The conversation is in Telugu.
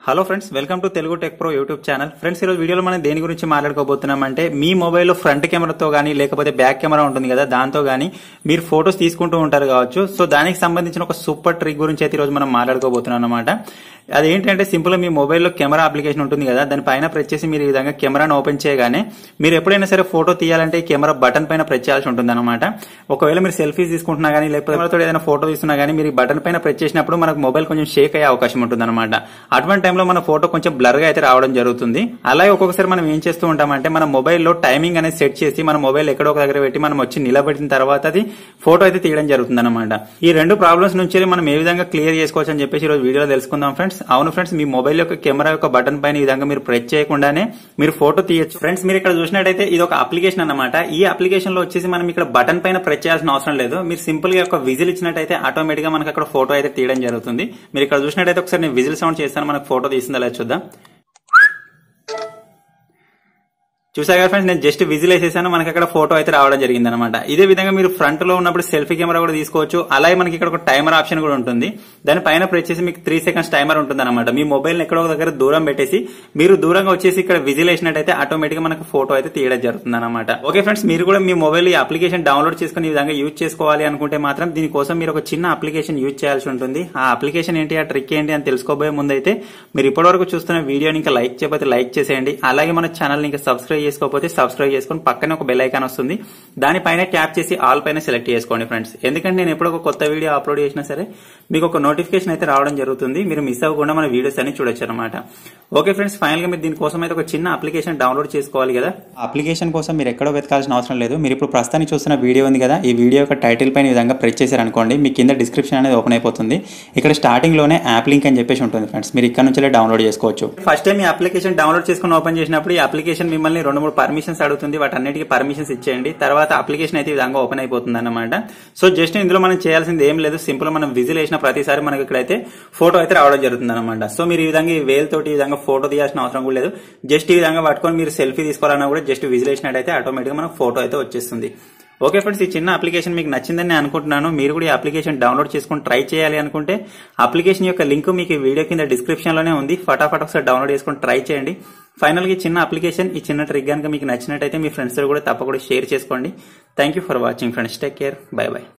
hello friends welcome to Telugu tech pro YouTube channel friends ఈరోజు వీడియోలో మనం దేని గురించి మాట్లాడుకోబోతున్నాం అంటే మీ మొబైల్లో ఫ్రంట్ కెమెరాతో కానీ లేకపోతే బ్యాక్ కెమెరా ఉంటుంది కదా దాంతో కానీ మీరు ఫొటోస్ తీసుకుంటూ ఉంటారు కావచ్చు సో దానికి సంబంధించిన ఒక సూపర్ ట్రిక్ గురించి అయితే ఈరోజు మనం మాట్లాడుకోబోతున్నాం అనమాట అదేంటంటే సింపుల్ మీ మొబైల్లో కెమెరా అప్లికేషన్ ఉంటుంది కదా దాని పైన ప్రెస్ చేసి మీరు ఈ విధంగా కెమెరాను ఓపెన్ చేయగానే మీరు ఎప్పుడైనా సరే ఫోటో తీయాలంటే ఈ కెమెరా బటన్ పైన ప్రెస్ చేయాల్సి ఉంటుంది అనమాట ఒకవేళ మీరు సెల్ఫీస్ తీసుకుంటున్నా కానీ లేకపోతే కెమెరాతో ఏదైనా ఫోటో తీస్తున్నా కానీ మీరు ఈ బటన్ పైన ప్రెస్ చేసినప్పుడు మనకు మొబైల్ కొంచెం షేక్ అయ్యే అవకాశం ఉంటుంది అనమాట అటువంటి టైంలో మన ఫోటో కొంచెం బ్లర్ గా అయితే రావడం జరుగుతుంది అలాగే ఒక్కొక్కసారి మనం ఏం చేస్తూ ఉంటామంటే మన మొబైల్లో టైమింగ్ అనేది సెట్ చేసి మన మొబైల్ ఎక్కడో ఒక దగ్గర పెట్టి మనం వచ్చి నిలబెట్టిన తర్వాత అది ఫోటో అయితే తీయడం జరుగుతుంది అనమాట ఈ రెండు ప్రాబ్లమ్స్ నుంచి మనం ఏ విధంగా క్లియర్ చేసుకోవచ్చు అని చెప్పేసి ఈ రోజు వీడియోలో తెలుసుకుందాం ఫ్రెండ్స్ అవును ఫ్రెండ్స్ మీ మొబైల్ యొక్క కెమెరా యొక్క బటన్ పైన ఈ విధంగా మీరు ప్రెస్ చేయకుండానే మీరు ఫోటో తీయచ్చు ఫ్రెండ్స్ మీరు ఇక్కడ చూసినట్టయితే ఇది ఒక అప్లికేషన్ అన్నమాట ఈ అప్లికేషన్ లో వచ్చేసి మనం ఇక్కడ బటన్ పైన ప్రెస్ చేయాల్సిన అవసరం లేదు మీరు సింపుల్ గా ఒక విజిల్ ఇచ్చినట్టయితే ఆటోమేటిక్ గా మనకు అక్కడ ఫోటో అయితే తీయడం జరుగుతుంది మీరు ఇక్కడ చూసినట్టయితే ఒకసారి నేను విజిల్ సౌండ్ చేస్తాను మనకు ఫోటో తీసిందా లేదా చూద్దాం చూసా కదా ఫ్రెండ్స్ నేను జస్ట్ విజిల్ వేసేసాను మనకి అక్కడ ఫోటో అయితే రావడం జరిగింది అనమాట ఇదే విధంగా మీరు ఫ్రంట్ లో ఉన్నప్పుడు సెల్ఫీ కెమెరా కూడా తీసుకోవచ్చు అలాగే మనకి ఇక్కడ ఒక టైమర్ ఆప్షన్ కూడా ఉంటుంది దాని పైన ప్రెస్ చేసి మీకు త్రీ సెకండ్స్ టైమర్ ఉంటుంది అనమాట మీ మొబైల్ ఎక్కడో ఒక దగ్గర దూరం పెట్టేసి మీరు దూరంగా వచ్చేసి ఇక్కడ విజిల్ వేసినట్టయితే ఆటోమేటిక్ గా మనకు ఫోటో అయితే తీయడం జరుగుతుంది అనమాట ఓకే ఫ్రెండ్స్ మీరు కూడా మీ మొబైల్ ఈ అప్లికేషన్ డౌన్లోడ్ చేసుకుని ఈ విధంగా యూజ్ చేసుకోవాలి అనుకుంటే మాత్రం దీనికోసం మీరు ఒక చిన్న అప్లికేషన్ యూజ్ చేయాల్సి ఉంటుంది ఆ అప్లికేషన్ ఏంటి ఆ ట్రిక్ ఏంటి అని తెలుసుకోబోయే ముందు అయితే మీరు ఇప్పటివరకు చూస్తున్న వీడియోని ఇంకా లైక్ చేయకపోతే లైక్ చేసేయండి అలాగే మన ఛానల్ ఇంకా సబ్స్క్రైబ్ చేసుకోకపోతే సబ్స్క్రైబ్ చేసుకొని పక్కనే ఒక బెల్ ఐకాన్ వస్తుంది దానిపైన ట్యాప్ చేసి ఆల్ పైన సెలెక్ట్ చేసుకోండి ఫ్రెండ్స్ ఎందుకంటే నేను ఎప్పుడు ఒక కొత్త వీడియో అప్లోడ్ చేసినా సరే మీకు ఒక నోటిఫికేషన్ అయితే రావడం జరుగుతుంది మీరు మిస్ అవ్వకుండా మన వీడియోస్ అన్ని చూడొచ్చు అనమాట ఓకే ఫ్రెండ్స్ ఫైనల్ గా మీరు దీనికోసం అయితే ఒక చిన్న అప్లికేషన్ డౌన్లోడ్ చేసుకోవాలి కదా అప్లికేషన్ కోసం మీరు ఎక్కడో వెతకాల్సిన అవసరం లేదు మీరు ఇప్పుడు ప్రస్తుతానికి చూస్తున్న వీడియో ఉంది కదా ఈ వీడియో యొక్క టైటిల్ పైన ఈ విధంగా ప్రెస్ చేశారనుకోండి మీ కింద డిస్క్రిప్షన్ అనేది ఓపెన్ అయిపోతుంది ఇక్కడ స్టార్టింగ్ లోనే యాప్ లింక్ అని చెప్పేసి ఉంటుంది ఫ్రెండ్స్ మీరు ఇక్కడ నుంచి డౌన్లోడ్ చేసుకోవచ్చు ఫస్ట్ టైం ఈ అప్లికేషన్ డౌన్లోడ్ చేసుకుని ఓపెన్ చేసినప్పుడు ఈ అప్లికేషన్ మిమ్మల్ని రెండు మూడు పర్మిషన్స్ అడుగుతుంది వాటన్నిటికీ పర్మిషన్స్ ఇచ్చేయండి తర్వాత అప్లికేషన్ అయితే ఈ విధంగా ఓపెన్ అయిపోతుంది అనమాట సో జస్ట్ ఇందులో మనం చేయాల్సింది ఏం లేదు సింపుల్ మనం విజిల్ వేసిన ప్రతిసారి మనకి ఇక్కడైతే ఫోటో అయితే రావడం జరుగుతుంది అనమాట సో మీరు ఈ విధంగా ఈ వేల్ తోటి ఈ విధంగా ఫోటో తీయాల్సిన అవసరం కూడా లేదు జస్ట్ ఈ విధంగా పట్టుకొని మీరు సెల్ఫీ తీసుకోవాలన్నా కూడా జస్ట్ విజిల్ వేసినట్టయితే ఆటోమేటిక్ మనకు ఫోటో అయితే వచ్చేస్తుంది ఓకే ఫ్రెండ్స్ ఈ చిన్న అప్లికేషన్ మీకు నచ్చిందని నేను అనుకుంటున్నాను మీరు కూడా ఈ అప్లికేషన్ డౌన్లోడ్ చేసుకుని ట్రై చేయాలి అనుకుంటే అప్లికేషన్ యొక్క లింక్ మీకు ఈ వీడియో కింద డిస్క్రిప్షన్ లోనే ఉంది ఫటాఫట్ ఒకసారి డౌన్లోడ్ చేసుకుని ట్రై చేయండి ఫైనల్ గా ఈ చిన్న అప్లికేషన్ ఈ చిన్న ట్రిక్ కనుక మీకు నచ్చినట్టయితే మీ ఫ్రెండ్స్ కూడా తప్పకుండా షేర్ చేసుకోండి thank you for watching friends take care bye by